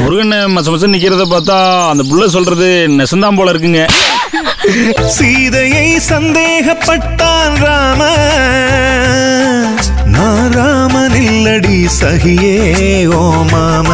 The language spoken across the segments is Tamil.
முருகன் மச மசம் நிக்கிறத பார்த்தா அந்த புள்ள சொல்றது நெசந்தான் போல இருக்குங்க சீதையை சந்தேகப்பட்டான் ராம நான் ராமன் இல்லடி சகியே ஓ மாம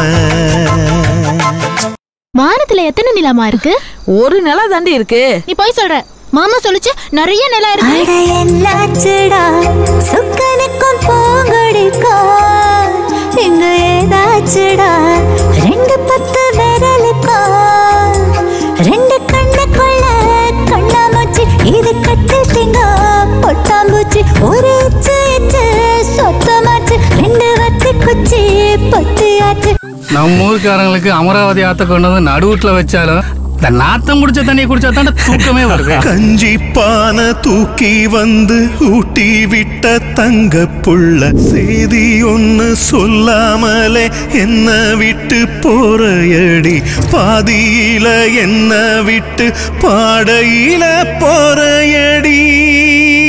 வானத்துல எத்தனை நிலமா இருக்கு ஒரு நில தாண்டி இருக்கு நீ போய் சொல்ற மாமா சொல்லுச்சு நிறைய நிலம் இருக்கு அட என்னாச்சுடா சுக்கனுக்கும் பூங்கொடிக்கும் இங்க ஏதாச்சுடா ரெண்டு பத்து விரலுக்கும் ரெண்டு கண்ணுக்குள்ள கண்ணாமூச்சி இது கட்டில் திங்க பொட்டாம்பூச்சி ஒரு இச்சு இச்சு சொத்தமாச்சு ரெண்டு வத்தி குச்சி பொத்தியாச்சு நம்ம ஊருக்காரங்களுக்கு அமராவதி ஆத்த கொண்டு வந்து நடுவுட்ல வச்சாலும் இந்த நாத்தம் குடிச்ச தண்ணியை குடிச்சா தான் தூக்கமே வருது கஞ்சி பானை தூக்கி வந்து ஊட்டி விட்ட தங்க புள்ள செய்தி ஒன்னு சொல்லாமலே என்ன விட்டு போறையடி பாதியில என்ன விட்டு பாடையில போறையடி